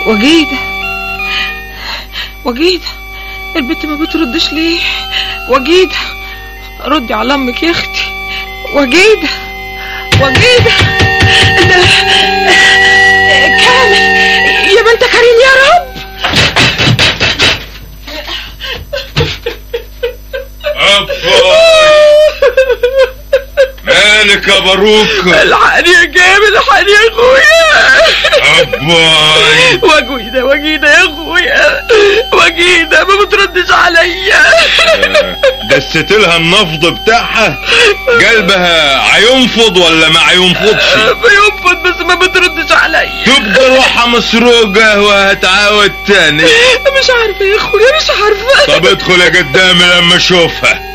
وجيدة وجيدة البت ما بتردش ليه وجيدة ردي على امك يا اختي وجيدة وجيدة ده كامل يا بنت كريم يا رب مالك يا باروك الحقني يا كامل الحقني يا اخويا أباي وجيدة وجيدة يا اخويا وجيدة ما بتردش عليا دست لها النفض بتاعها قلبها هينفض ولا ما هينفضش بينفض بس ما بتردش عليا تبقى روحها مسروقة وهتعاود تاني مش عارفة يا اخويا مش عارفة طب ادخل يا قدامي لما اشوفها